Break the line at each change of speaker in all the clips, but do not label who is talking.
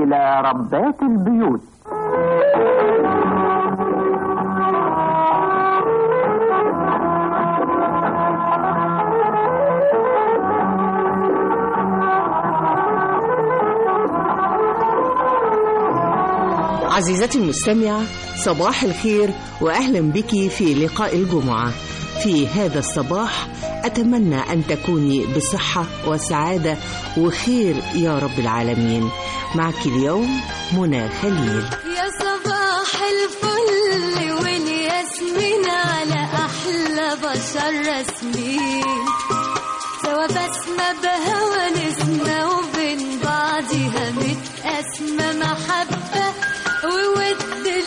إلى ربات البيوت
عزيزتي المستمعة صباح الخير وأهلا بك في لقاء الجمعة في هذا الصباح أتمنى أن تكوني بصحة وسعادة وخير يا رب العالمين معك اليوم منى خليل
يا صباح الفل والياسمين على احلى بشر رسمين سوا بسمة بهوى نسمة وبين بعضها متقاسمة محبة وود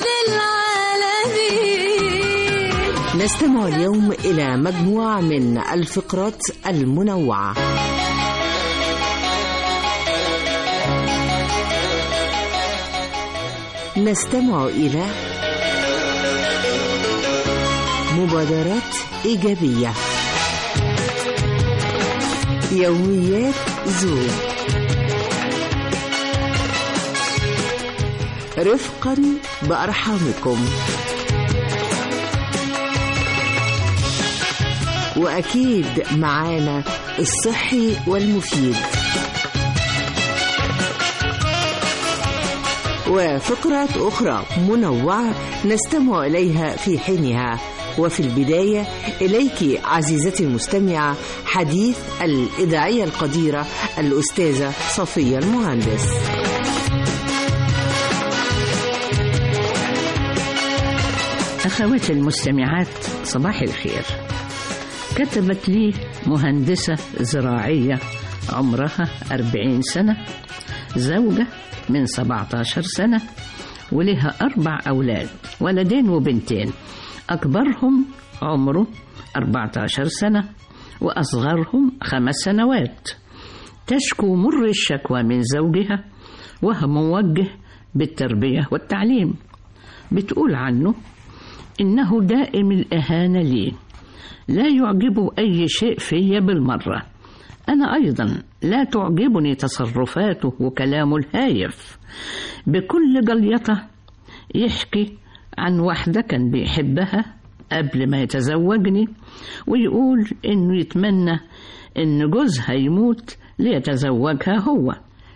للعالمين
نستمع اليوم إلى مجموعة من الفقرات المنوعة نستمع إلى مبادرات إيجابية يوميات زوج رفقا بأرحامكم وأكيد معانا الصحي والمفيد وفقرات أخرى منوعة نستمع إليها في حينها وفي البداية إليك عزيزتي المستمعة حديث الإذاعية القديرة الأستاذة صفية المهندس
أخواتي المستمعات صباح الخير كتبت لي مهندسة زراعية عمرها أربعين سنة زوجة من 17 سنة ولها أربع أولاد ولدين وبنتين أكبرهم عمره 14 سنة وأصغرهم خمس سنوات تشكو مر الشكوى من زوجها وهو موجه بالتربية والتعليم بتقول عنه إنه دائم الإهانة لي لا يعجبه أي شيء في بالمرة أنا أيضا لا تعجبني تصرفاته وكلامه الهايف بكل جليطة يحكي عن واحدة كان بيحبها قبل ما يتزوجني ويقول إنه يتمنى إن جوزها يموت ليتزوجها هو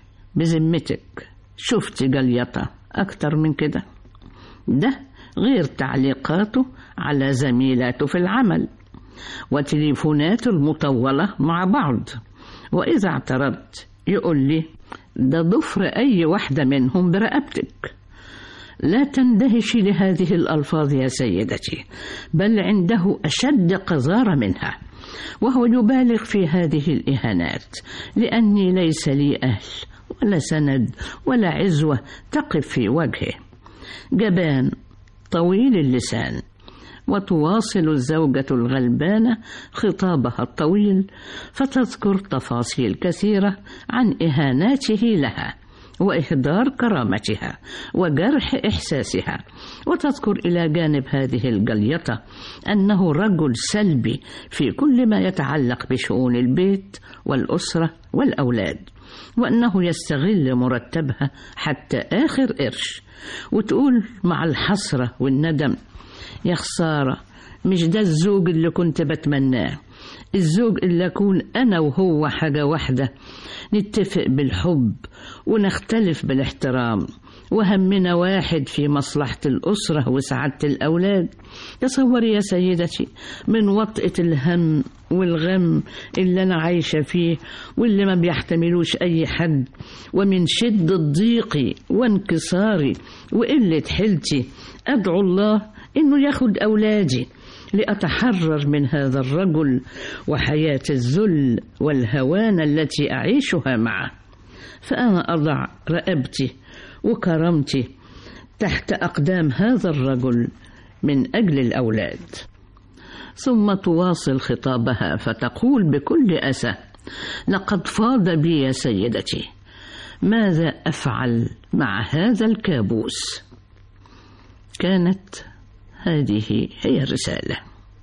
بذمتك شفت جليطة أكتر من كده ده غير تعليقاته على زميلاته في العمل وتليفوناته المطولة مع بعض وإذا اعترضت يقول لي ده ضفر أي واحدة منهم برقبتك لا تندهشي لهذه الألفاظ يا سيدتي بل عنده أشد قذارة منها وهو يبالغ في هذه الإهانات لأني ليس لي أهل ولا سند ولا عزوة تقف في وجهه جبان طويل اللسان وتواصل الزوجة الغلبانة خطابها الطويل فتذكر تفاصيل كثيرة عن إهاناته لها وإهدار كرامتها وجرح إحساسها وتذكر إلى جانب هذه الجليطة أنه رجل سلبي في كل ما يتعلق بشؤون البيت والأسرة والأولاد وأنه يستغل مرتبها حتى آخر قرش وتقول مع الحسرة والندم يا خسارة مش ده الزوج اللي كنت بتمناه الزوج اللي أكون أنا وهو حاجة واحدة نتفق بالحب ونختلف بالاحترام وهمنا واحد في مصلحة الأسرة وسعادة الأولاد تصوري يا سيدتي من وطئة الهم والغم اللي أنا عايشة فيه واللي ما بيحتملوش أي حد ومن شدة ضيقي وانكساري وقلة حيلتي أدعو الله إنه ياخد أولادي لأتحرر من هذا الرجل وحياة الذل والهوان التي أعيشها معه فأنا أضع رقبتي وكرامتي تحت أقدام هذا الرجل من أجل الأولاد ثم تواصل خطابها فتقول بكل أسى لقد فاض بي يا سيدتي ماذا أفعل مع هذا الكابوس كانت هذه هي الرسالة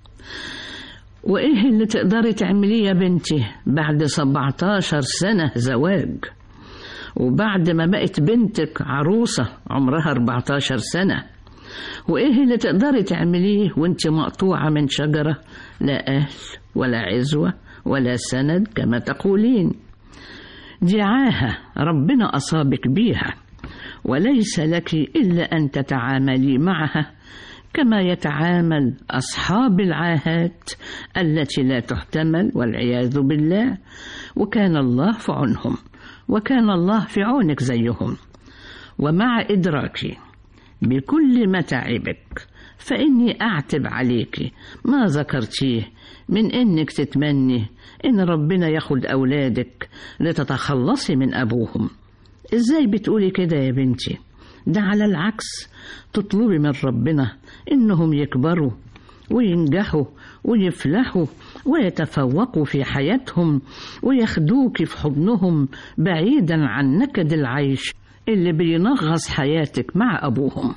وإيه اللي تقدري تعمليه يا بنتي بعد 17 سنة زواج وبعد ما بقت بنتك عروسة عمرها 14 سنة وإيه اللي تقدري تعمليه وانت مقطوعة من شجرة لا أهل ولا عزوة ولا سند كما تقولين دي عاهة ربنا أصابك بيها وليس لك إلا أن تتعاملي معها كما يتعامل أصحاب العاهات التي لا تحتمل والعياذ بالله وكان الله في عونهم وكان الله في عونك زيهم ومع إدراكي بكل متاعبك فإني أعتب عليك ما ذكرتيه من إنك تتمني إن ربنا ياخد أولادك لتتخلصي من أبوهم إزاي بتقولي كده يا بنتي ده على العكس تطلبي من ربنا إنهم يكبروا وينجحوا ويفلحوا ويتفوقوا في حياتهم وياخدوك في حضنهم بعيدا عن نكد العيش اللي بينغص حياتك مع أبوهم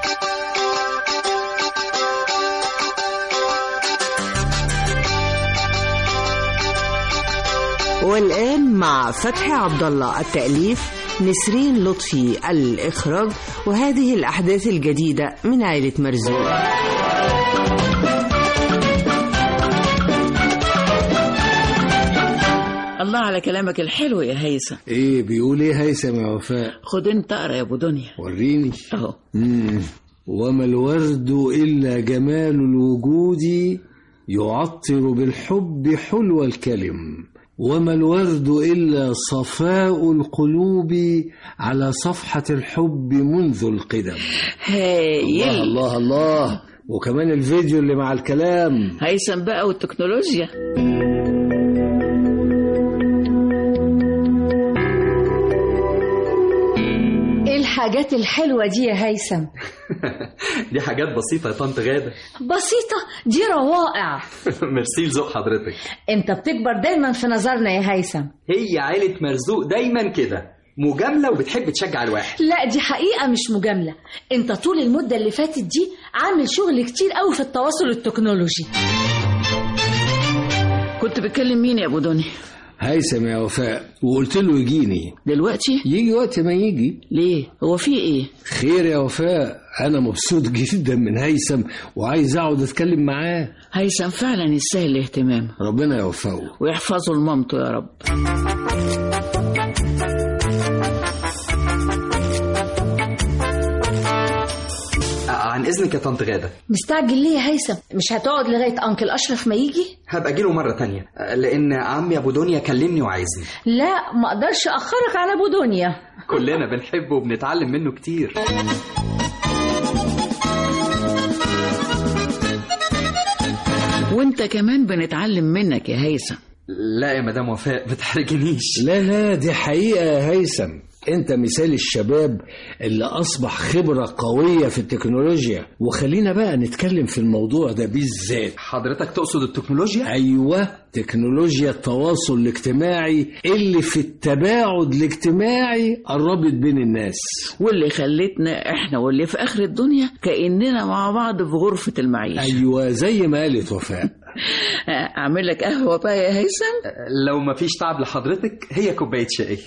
والآن مع فتحي عبد الله التأليف نسرين لطفي الإخراج وهذه الأحداث الجديدة من عائلة مرزوق
الله على كلامك الحلو يا هيثم
ايه بيقول ايه هيثم يا وفاء
خد انت اقرا يا ابو دنيا
وريني
اهو
مم. وما الورد الا جمال الوجود يعطر بالحب حلو الكلم وما الورد الا صفاء القلوب على صفحه الحب منذ القدم الله
هايل
الله الله وكمان الفيديو اللي مع الكلام
هيثم بقى والتكنولوجيا
ايه الحاجات الحلوة دي يا هيثم
دي حاجات بسيطة يا طنط غادة
بسيطة دي روائع
ميرسي لذوق حضرتك
انت بتكبر دايما في نظرنا يا هيثم
هي عيلة مرزوق دايما كده مجاملة وبتحب تشجع الواحد
لا دي حقيقة مش مجاملة انت طول المدة اللي فاتت دي عامل شغل كتير قوي في التواصل التكنولوجي
كنت بتكلم مين يا ابو دنيا
هيثم يا وفاء وقلت له يجيني
دلوقتي
يجي وقت ما يجي
ليه هو في ايه
خير يا وفاء انا مبسوط جدا من هيثم وعايز اقعد اتكلم معاه
هيثم فعلا يستاهل الاهتمام
ربنا يوفقه
ويحفظه لمامته يا رب
آه، عن إذنك يا طنط غادة
مستعجل ليه يا هيثم مش هتقعد لغاية انكل اشرف ما يجي
هبقى أجيله مرة تانية آه، لأن عمي أبو دنيا كلمني وعايزني
لا ما اقدرش اخرك على ابو دنيا
كلنا بنحبه وبنتعلم منه كتير
وانت كمان بنتعلم منك يا هيثم
لا يا مدام وفاء ما تحرجنيش
لا لا دي حقيقة يا هيثم انت مثال الشباب اللي اصبح خبرة قوية في التكنولوجيا وخلينا بقى نتكلم في الموضوع ده بالذات
حضرتك تقصد التكنولوجيا؟
ايوه تكنولوجيا التواصل الاجتماعي اللي في التباعد الاجتماعي قربت بين الناس
واللي خلتنا احنا واللي في اخر الدنيا كاننا مع بعض في غرفه المعيشه
ايوه زي ما قالت وفاء
اعمل لك قهوه بقى يا هيثم
آه، لو ما فيش تعب لحضرتك هي كوباية شاي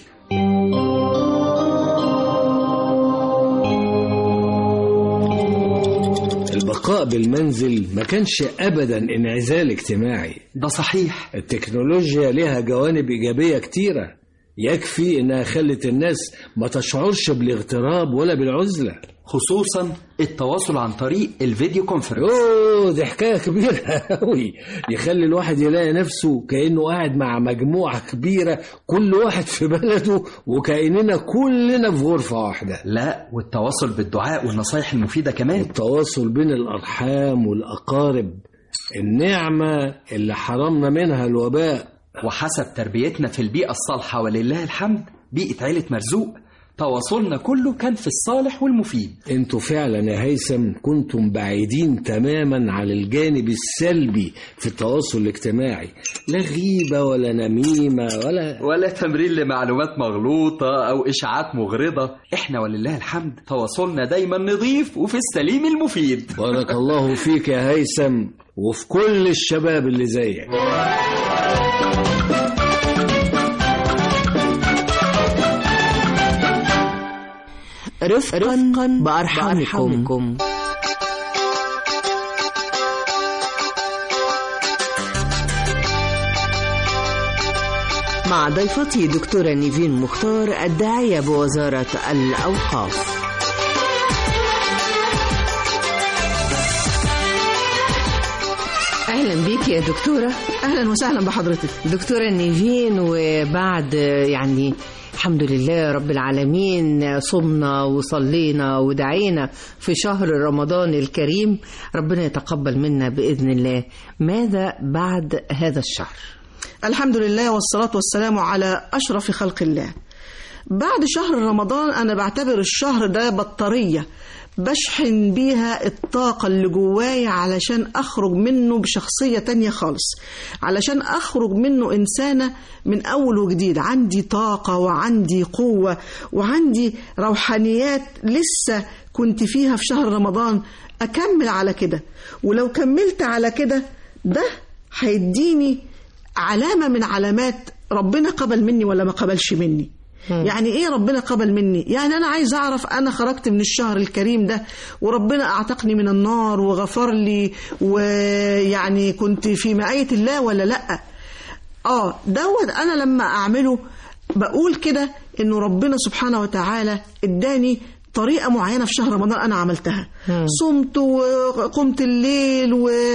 البقاء بالمنزل ما كانش ابدا انعزال اجتماعي
ده صحيح
التكنولوجيا لها جوانب إيجابية كتيرة يكفي إنها خلت الناس ما تشعرش بالاغتراب ولا بالعزلة
خصوصا التواصل عن طريق الفيديو كونفرنس
أوه دي حكاية كبيرة أوي يخلي الواحد يلاقي نفسه كأنه قاعد مع مجموعة كبيرة كل واحد في بلده وكأننا كلنا في غرفة واحدة
لا والتواصل بالدعاء والنصايح المفيدة كمان
التواصل بين الأرحام والأقارب النعمة اللي حرمنا منها الوباء
وحسب تربيتنا في البيئة الصالحة ولله الحمد بيئة عيلة مرزوق تواصلنا كله كان في الصالح والمفيد
انتوا فعلا يا هيثم كنتم بعيدين تماما عن الجانب السلبي في التواصل الاجتماعي لا غيبة ولا نميمة ولا
ولا تمرين لمعلومات مغلوطة أو إشاعات مغرضة إحنا ولله الحمد تواصلنا دايما نظيف وفي السليم المفيد
بارك الله فيك يا هيثم وفي كل الشباب اللي زيك
رفقا, رفقا بأرحامكم, بأرحامكم. مع ضيفتي دكتورة نيفين مختار الداعية بوزارة الأوقاف اهلا بيك يا دكتوره
اهلا وسهلا بحضرتك
دكتوره نيفين وبعد يعني الحمد لله رب العالمين صمنا وصلينا ودعينا في شهر رمضان الكريم ربنا يتقبل منا باذن الله ماذا بعد هذا الشهر
الحمد لله والصلاه والسلام على اشرف خلق الله بعد شهر رمضان انا بعتبر الشهر ده بطاريه بشحن بيها الطاقة اللي جوايا علشان أخرج منه بشخصية تانية خالص علشان أخرج منه إنسانة من أول وجديد عندي طاقة وعندي قوة وعندي روحانيات لسه كنت فيها في شهر رمضان أكمل على كده ولو كملت على كده ده هيديني علامة من علامات ربنا قبل مني ولا ما قبلش مني يعني ايه ربنا قبل مني يعني انا عايز اعرف انا خرجت من الشهر الكريم ده وربنا اعتقني من النار وغفر لي ويعني كنت في معية الله ولا لا اه دوت انا لما اعمله بقول كده انه ربنا سبحانه وتعالى اداني طريقة معينة في شهر رمضان أنا عملتها مم. صمت وقمت الليل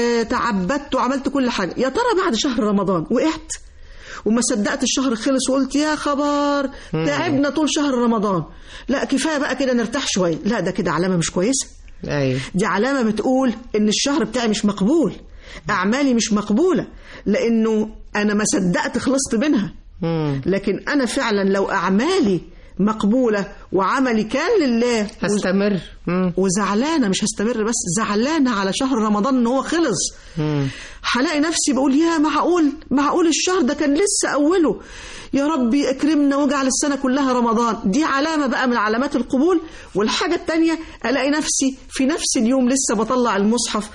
وتعبدت وعملت كل حاجة يا ترى بعد شهر رمضان وقعت وما صدقت الشهر خلص وقلت يا خبر تعبنا طول شهر رمضان لا كفايه بقى كده نرتاح شويه لا ده كده علامه مش كويسه
أيوة.
دي علامه بتقول ان الشهر بتاعي مش مقبول اعمالي مش مقبوله لانه انا ما صدقت خلصت منها
مم.
لكن انا فعلا لو اعمالي مقبوله وعملي كان لله
هستمر مم.
وزعلانه مش هستمر بس زعلانه على شهر رمضان ان هو خلص
مم.
هلاقي نفسي بقول يا معقول معقول الشهر ده كان لسه اوله يا ربي اكرمنا واجعل السنه كلها رمضان دي علامه بقى من علامات القبول والحاجه التانية الاقي نفسي في نفس اليوم لسه بطلع المصحف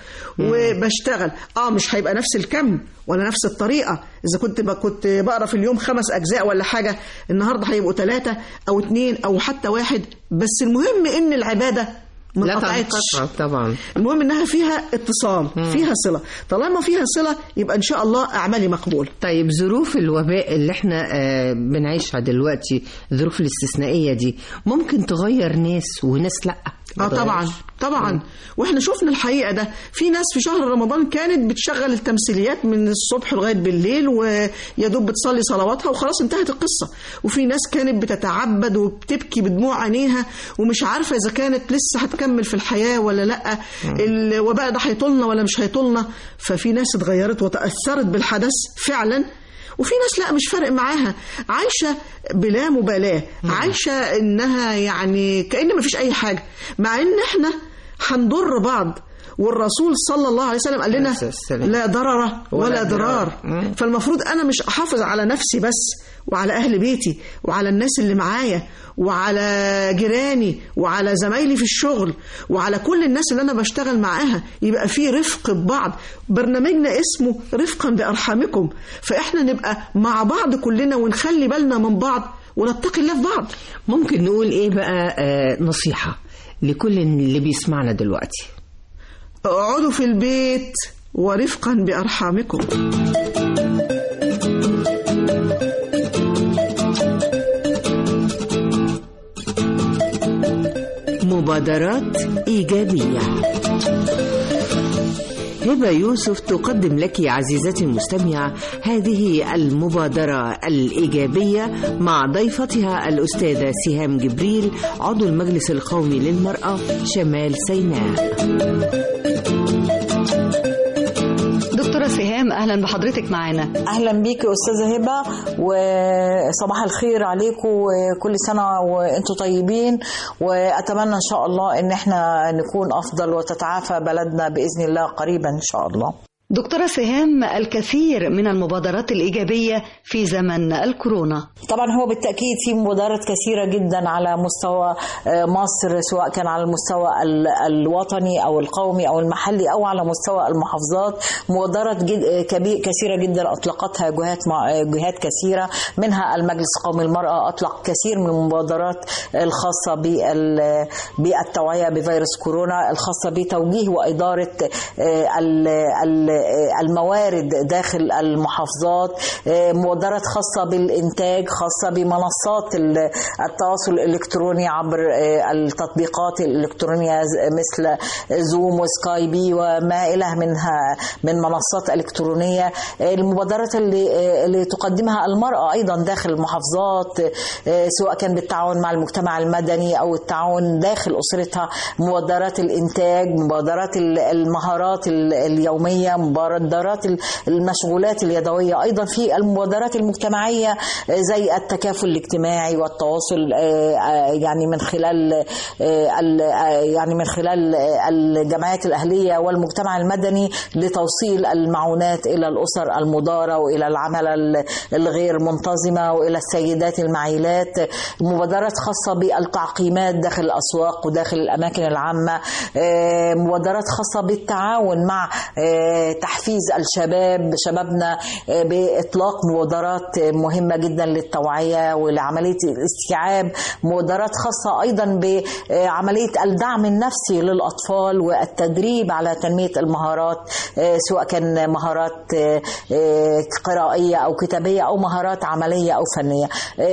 وبشتغل اه مش هيبقى نفس الكم ولا نفس الطريقه اذا كنت ب- كنت بقرا في اليوم خمس اجزاء ولا حاجه النهارده هيبقوا ثلاثه او اثنين او حتى واحد بس المهم ان العباده ما
لا
انقطعتش.
تنقطع طبعا
المهم انها فيها اتصال فيها صله طالما فيها صله يبقى ان شاء الله اعمالي مقبوله
طيب ظروف الوباء اللي احنا آه، بنعيشها دلوقتي الظروف الاستثنائية دي ممكن تغير ناس وناس لا ما
اه طبعا
تغيرش.
طبعا واحنا شفنا الحقيقه ده في ناس في شهر رمضان كانت بتشغل التمثيليات من الصبح لغايه بالليل ويا دوب بتصلي صلواتها وخلاص انتهت القصه وفي ناس كانت بتتعبد وبتبكي بدموع عينيها ومش عارفه اذا كانت لسه هتكمل في الحياه ولا لا الوباء ده هيطولنا ولا مش هيطولنا ففي ناس اتغيرت وتاثرت بالحدث فعلا وفي ناس لا مش فارق معاها عايشه بلا مبالاه عايشه انها يعني كأن مفيش اي حاجه مع ان احنا هنضر بعض والرسول صلى الله عليه وسلم قال لنا
عليه السلام.
لا ضرر ولا,
ولا
ضرار
ضرار. مم.
فالمفروض انا مش احافظ على نفسي بس وعلى اهل بيتي وعلى الناس اللي معايا وعلى جيراني وعلى زمايلي في الشغل وعلى كل الناس اللي انا بشتغل معاها يبقى في رفق ببعض برنامجنا اسمه رفقا بارحامكم فاحنا نبقى مع بعض كلنا ونخلي بالنا من بعض ونتقي الله في بعض
ممكن نقول ايه بقى آه، نصيحة لكل اللي بيسمعنا دلوقتي
اقعدوا في البيت ورفقا بارحامكم
مبادرات إيجابية هبة يوسف تقدم لك عزيزتي المستمعة هذه المبادرة الإيجابية مع ضيفتها الأستاذة سهام جبريل عضو المجلس القومي للمرأة شمال سيناء
دكتورة سهام أهلا بحضرتك معانا
اهلا بيكي استاذه هبه وصباح الخير عليكم وكل سنه وانتم طيبين واتمنى ان شاء الله ان احنا نكون افضل وتتعافى بلدنا باذن الله قريبا ان شاء الله
دكتورة سهام الكثير من المبادرات الإيجابية في زمن الكورونا
طبعا هو بالتأكيد في مبادرات كثيرة جدا على مستوى آه، مصر سواء كان على المستوى ال- الوطني أو القومي أو المحلي أو على مستوى المحافظات مبادرات جد آه، كبير كثيرة جدا أطلقتها جهات مع آه، جهات كثيرة منها المجلس القومي للمرأة أطلق كثير من المبادرات الخاصة بال- بالتوعية بفيروس كورونا الخاصة بتوجيه وإدارة آه، ال- ال- آه، الموارد داخل المحافظات آه، مبادرات خاصة بالإنتاج خاصة بمنصات ال- التواصل الإلكتروني عبر آه، التطبيقات الإلكترونية ز- مثل زوم وسكايبي وما إله منها من منصات إلكترونية آه، المبادرات اللي آه، اللي تقدمها المرأة أيضا داخل المحافظات آه، سواء كان بالتعاون مع المجتمع المدني أو التعاون داخل أسرتها مبادرات الإنتاج مبادرات ال- المهارات ال- اليومية مبادرات ال- المشغولات اليدوية أيضا في المبادرات المجتمعية آه، زي التكافل الاجتماعي والتواصل آه، آه، يعني من خلال آه، ال- آه، يعني من خلال آه، الجمعيات الأهلية والمجتمع المدني لتوصيل المعونات إلى الأسر المضارة وإلى العمل ال- الغير منتظمة وإلى السيدات المعيلات مبادرات خاصة بالتعقيمات داخل الأسواق وداخل الأماكن العامة آه، مبادرات خاصة بالتعاون مع آه، تحفيز الشباب شبابنا آه، بإطلاق مبادرات آه، مهمة جدا للتوعية ولعملية الاستيعاب مبادرات خاصة أيضا بعملية الدعم النفسي للأطفال والتدريب على تنمية المهارات آه، سواء كان مهارات آه، آه، قرائية أو كتابية أو مهارات عملية أو فنية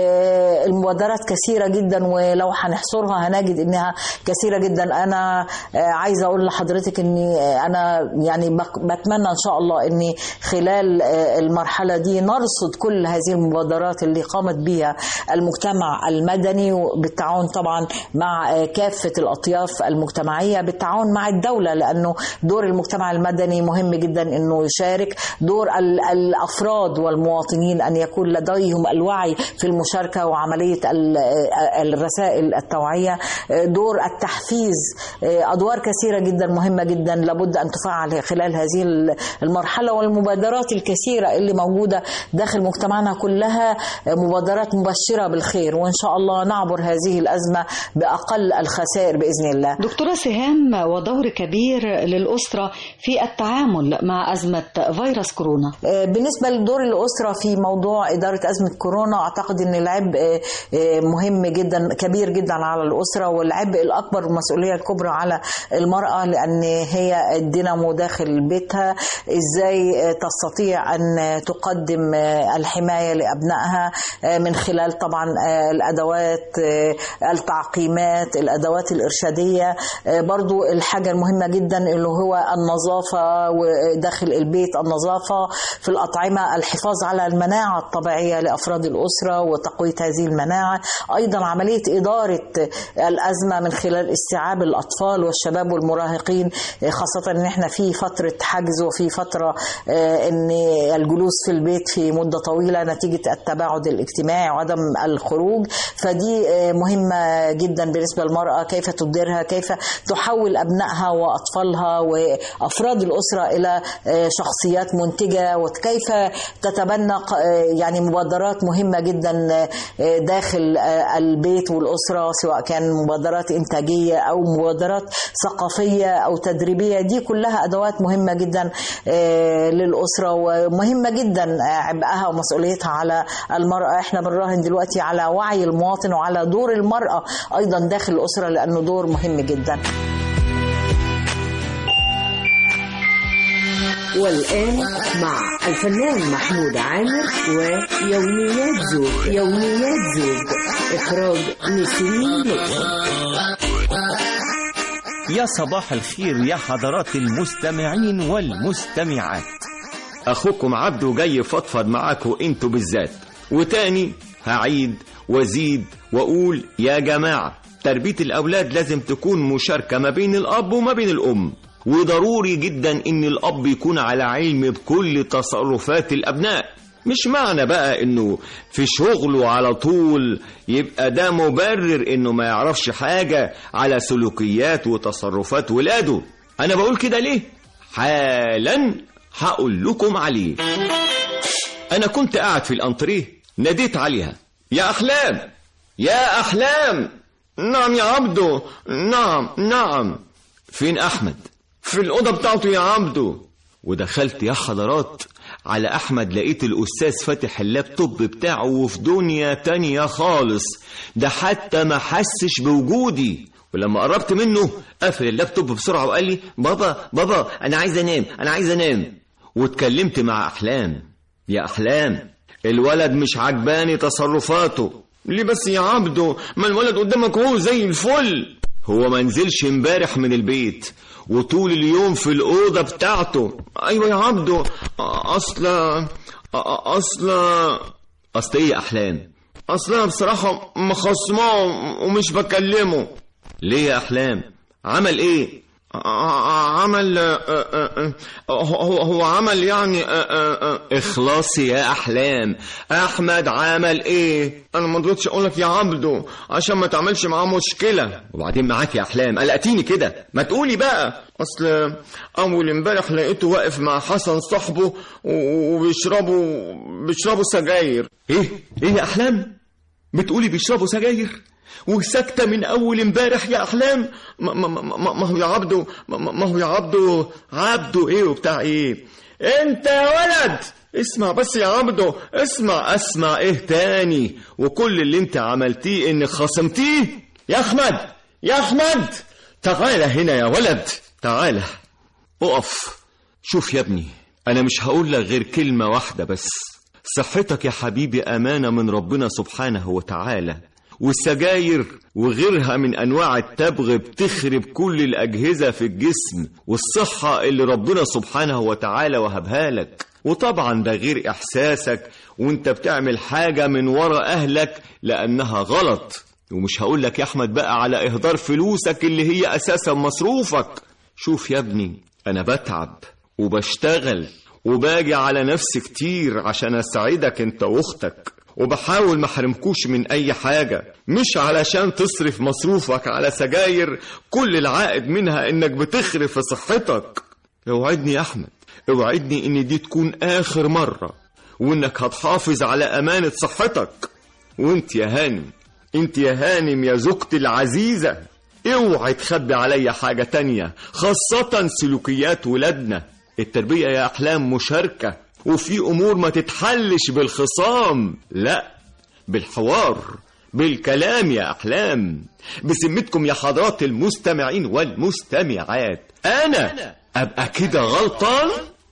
آه، المبادرات كثيرة جدا ولو هنحصرها هنجد إنها كثيرة جدا أنا آه، عايزة أقول لحضرتك إني آه، أنا يعني بك- بتمنى إن شاء الله إني خلال آه، المرحلة دي نرصد كل هذه المبادرات اللي قامت بها المجتمع المدني بالتعاون طبعا مع آه، كافة الأطياف المجتمعية بالتعاون مع الدولة لأنه دور المجتمع المدني مهم جدا أنه يشارك دور ال- الأفراد والمواطنين أن يكون لديهم الوعي في المشاركة وعملية ال- آه، الرسائل التوعية آه، دور التحفيز آه، أدوار كثيرة جدا مهمة جدا لابد أن تفعل خلال هذه ال- المرحلة والمبادرات الكثيرة اللي موجودة داخل مجتمعنا كلها آه، مبادرات مبشرة بالخير وإن شاء الله نعبر هذه الأزمة بأقل الخسائر بإذن الله
دكتورة سهام ودور كبير للأسرة في التعامل مع أزمة فيروس كورونا
آه، بالنسبة لدور الأسرة في موضوع إدارة أزمة كورونا أعتقد أن العبء آه، آه، مهم جدا كبير جدا على الأسرة والعبء الأكبر والمسؤولية الكبرى على المرأة لأن هي الدينامو داخل بيتها إزاي آه، تستطيع أن تقدم آه، الحماية لأبنائها آه، من خلال طبعا آه، الأدوات آه، التعقيمات الأدوات الإرشادية آه، برضو الحاجة المهمة جدا اللي هو النظافة وداخل البيت النظافة في الأطعمة الحفاظ على المناعة الطبيعية لأفراد الأسرة وتقوية هذه المناعة أيضا عملية إدارة الأزمة من خلال استيعاب الأطفال والشباب والمراهقين خاصة أن احنا في فترة حجز وفي فترة آه، أن الجلوس في البيت في مدة طويلة نتيجة التباعد الاجتماعي وعدم الخروج فدي آه، مهمة جدا بالنسبة للمرأة كيف تديرها كيف تحول أبنائها وأطفالها وأفراد الأسرة إلى آه، شخصيات منتجة وكيف تتبنى ق- آه، يعني مبادرات مهمة جدا آه، داخل آه، البيت والأسرة سواء كان مبادرات إنتاجية أو مبادرات ثقافية أو تدريبية دي كلها أدوات مهمة جدا آه، للأسرة ومهمة جدا آه، عبئها ومسؤوليتها على المرأة احنا بنراهن دلوقتي على وعي المواطن وعلى دور المرأة أيضا داخل الأسرة لأنه دور مهم جدا
والآن مع الفنان محمود عامر ويوميات زوج يوميات زوج إخراج نسرين لطفي
يا صباح الخير يا حضرات المستمعين والمستمعات اخوكم عبده جاي فضفض معاكم انتوا بالذات وتاني هعيد وازيد واقول يا جماعه تربيه الاولاد لازم تكون مشاركه ما بين الاب وما بين الام وضروري جدا ان الاب يكون على علم بكل تصرفات الابناء مش معنى بقى انه في شغله على طول يبقى ده مبرر انه ما يعرفش حاجة على سلوكيات وتصرفات ولاده انا بقول كده ليه حالا هقول لكم عليه انا كنت قاعد في الانتريه ناديت عليها يا احلام يا احلام نعم يا عبدو نعم نعم فين احمد في الاوضه بتاعته يا عبدو ودخلت يا حضرات على احمد لقيت الاستاذ فاتح اللابتوب بتاعه وفي دنيا تانية خالص ده حتى ما حسش بوجودي ولما قربت منه قفل اللابتوب بسرعه وقال لي بابا بابا انا عايز انام انا عايز انام واتكلمت مع احلام يا احلام الولد مش عجباني تصرفاته ليه بس يا عبده ما الولد قدامك هو زي الفل هو ما نزلش امبارح من البيت وطول اليوم في الأوضة بتاعته أيوة يا عبده أصلا أصلا أصل إيه يا أحلام أصل أنا بصراحة مخصماه ومش بكلمه ليه يا أحلام عمل إيه عمل هو هو عمل يعني اخلاصي يا احلام احمد عمل ايه انا ما رضيتش اقول لك يا عبده عشان ما تعملش معاه مشكله وبعدين معاك يا احلام قلقتيني كده ما تقولي بقى اصل اول امبارح لقيته واقف مع حسن صاحبه وبيشربوا بيشربوا سجاير ايه ايه يا احلام بتقولي بيشربوا سجاير وساكته من اول امبارح يا احلام ما, ما, ما, ما هو يا عبده ما, ما هو يا عبده عبده ايه وبتاع ايه انت يا ولد اسمع بس يا عبده اسمع اسمع ايه تاني وكل اللي انت عملتيه انك خصمتيه يا احمد يا احمد تعالى هنا يا ولد تعالى اقف شوف يا ابني انا مش هقول لك غير كلمه واحده بس صحتك يا حبيبي امانه من ربنا سبحانه وتعالى والسجاير وغيرها من انواع التبغ بتخرب كل الاجهزه في الجسم والصحه اللي ربنا سبحانه وتعالى وهبها لك وطبعا ده غير احساسك وانت بتعمل حاجه من ورا اهلك لانها غلط ومش هقول لك يا احمد بقى على اهدار فلوسك اللي هي اساسا مصروفك شوف يا ابني انا بتعب وبشتغل وباجي على نفسي كتير عشان اساعدك انت واختك وبحاول ما احرمكوش من اي حاجة مش علشان تصرف مصروفك على سجاير كل العائد منها انك بتخرب في صحتك اوعدني يا احمد اوعدني ان دي تكون اخر مرة وانك هتحافظ على امانة صحتك وانت يا هانم انت يا هانم يا زوجتي العزيزة اوعي تخبي عليا حاجة تانية خاصة سلوكيات ولادنا التربية يا احلام مشاركة وفي امور ما تتحلش بالخصام لا بالحوار بالكلام يا احلام بسمتكم يا حضرات المستمعين والمستمعات انا ابقى كده غلطان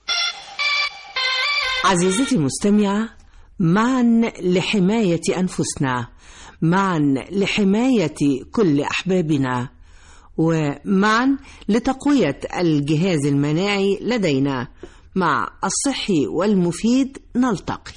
عزيزتي المستمعة معا لحماية أنفسنا معا لحماية كل أحبابنا ومعا لتقوية الجهاز المناعي لدينا مع الصحي والمفيد نلتقي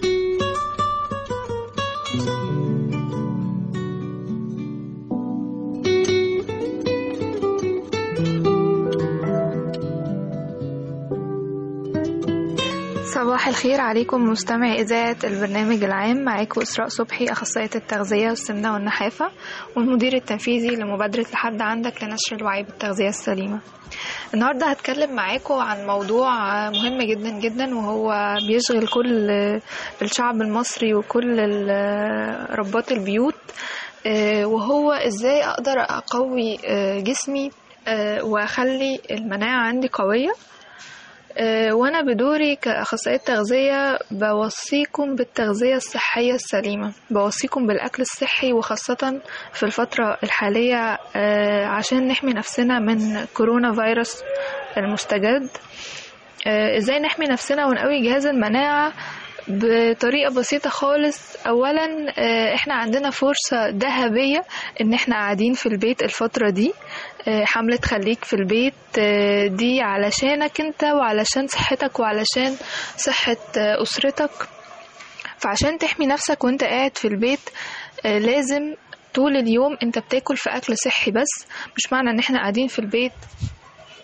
صباح الخير عليكم مستمعي إذاعة البرنامج العام معاكم إسراء صبحي أخصائية التغذية والسمنة والنحافة والمدير التنفيذي لمبادرة لحد عندك لنشر الوعي بالتغذية السليمة النهاردة هتكلم معاكم عن موضوع مهم جدا جدا وهو بيشغل كل الشعب المصري وكل ربات البيوت وهو ازاي اقدر اقوي جسمي واخلي المناعة عندي قوية وانا بدوري كاخصائيه تغذيه بوصيكم بالتغذيه الصحيه السليمه بوصيكم بالاكل الصحي وخاصه في الفتره الحاليه عشان نحمي نفسنا من كورونا فيروس المستجد ازاي نحمي نفسنا ونقوي جهاز المناعه بطريقة بسيطة خالص أولا احنا عندنا فرصة ذهبية ان احنا قاعدين في البيت الفترة دي حملة خليك في البيت دي علشانك انت وعلشان صحتك وعلشان صحة أسرتك فعشان تحمي نفسك وانت قاعد في البيت لازم طول اليوم انت بتاكل في أكل صحي بس مش معنى ان احنا قاعدين في البيت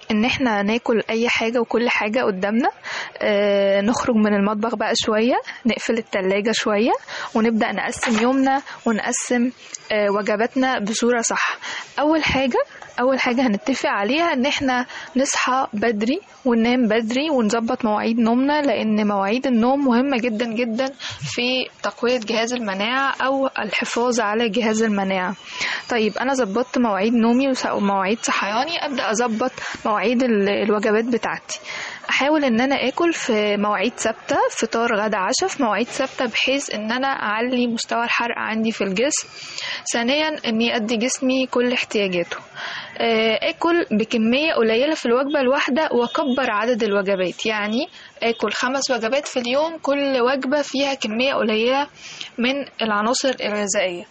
ان احنا ناكل اي حاجة وكل حاجة قدامنا آه، نخرج من المطبخ بقى شوية نقفل التلاجة شوية ونبدأ نقسم يومنا ونقسم آه، وجباتنا بصورة صح اول حاجة اول حاجة هنتفق عليها ان احنا نصحى بدري وننام بدري ونظبط مواعيد نومنا لان مواعيد النوم مهمة جدا جدا في تقوية جهاز المناعة او الحفاظ على جهاز المناعة طيب انا ظبطت مواعيد نومي وس- ومواعيد صحياني ابدا اظبط مواعيد ال- الوجبات بتاعتي احاول ان انا اكل في مواعيد ثابته فطار غدا عشاء في مواعيد ثابته بحيث ان انا اعلي مستوى الحرق عندي في الجسم ثانيا اني ادي جسمي كل احتياجاته آه، اكل بكميه قليله في الوجبه الواحده واكبر عدد الوجبات يعني اكل خمس وجبات في اليوم كل وجبه فيها كميه قليله من العناصر الغذائيه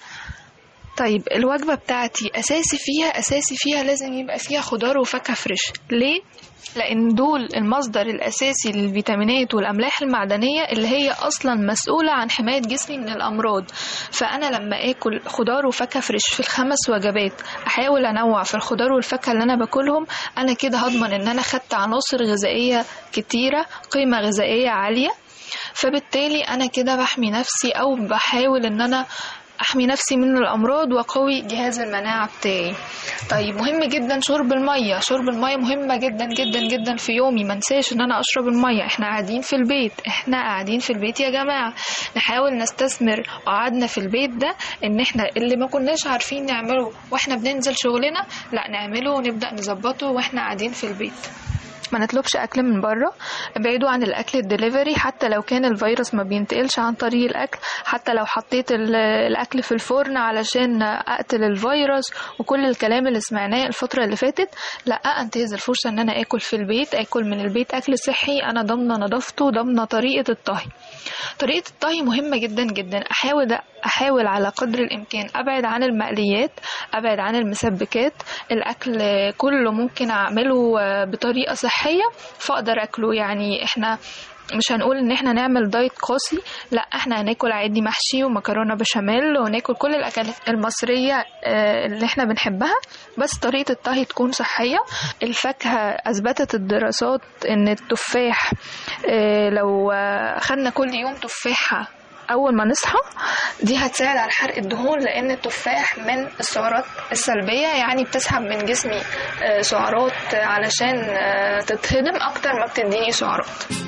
طيب الوجبة بتاعتي أساسي فيها أساسي فيها لازم يبقى فيها خضار وفاكهة فريش ليه؟ لأن دول المصدر الأساسي للفيتامينات والأملاح المعدنية اللي هي أصلا مسؤولة عن حماية جسمي من الأمراض فأنا لما آكل خضار وفاكهة فريش في الخمس وجبات أحاول أنوع في الخضار والفاكهة اللي أنا باكلهم أنا كده هضمن إن أنا خدت عناصر غذائية كتيرة قيمة غذائية عالية فبالتالي أنا كده بحمي نفسي أو بحاول إن أنا احمي نفسي من الامراض واقوي جهاز المناعه بتاعي طيب مهم جدا شرب الميه شرب الميه مهمه جدا جدا جدا في يومي ما انساش ان انا اشرب الميه احنا قاعدين في البيت احنا قاعدين في البيت يا جماعه نحاول نستثمر قعدنا في البيت ده ان احنا اللي ما كناش عارفين نعمله واحنا بننزل شغلنا لا نعمله ونبدا نظبطه واحنا قاعدين في البيت ما نطلبش اكل من بره ابعدوا عن الاكل الدليفري حتى لو كان الفيروس ما بينتقلش عن طريق الاكل حتى لو حطيت ال- الاكل في الفرن علشان اقتل الفيروس وكل الكلام اللي سمعناه الفتره اللي فاتت لا انتهز الفرصه ان انا اكل في البيت اكل من البيت اكل صحي انا ضامنه نظافته ضامنه طريقه الطهي طريقه الطهي مهمه جدا جدا احاول احاول على قدر الامكان ابعد عن المقليات ابعد عن المسبكات الاكل كله ممكن اعمله آه، بطريقه صحيه فاقدر اكله يعني احنا مش هنقول ان احنا نعمل دايت قاسي لا احنا هناكل عادي محشي ومكرونه بشاميل وناكل كل الاكلات المصريه آه، اللي احنا بنحبها بس طريقه الطهي تكون صحيه الفاكهه اثبتت الدراسات ان التفاح آه، لو آه، خدنا كل يوم تفاحه اول ما نصحى دي هتساعد على حرق الدهون لان التفاح من السعرات السلبيه يعني بتسحب من جسمي آه، سعرات علشان آه، تتهضم اكتر ما بتديني سعرات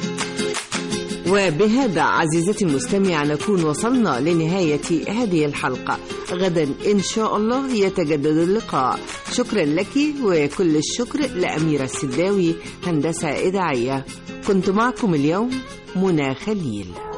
وبهذا عزيزتي المستمعة نكون وصلنا لنهاية هذه الحلقة غدا إن شاء الله يتجدد اللقاء شكرا لك وكل الشكر لأميرة السداوي هندسة إذاعية كنت معكم اليوم منى خليل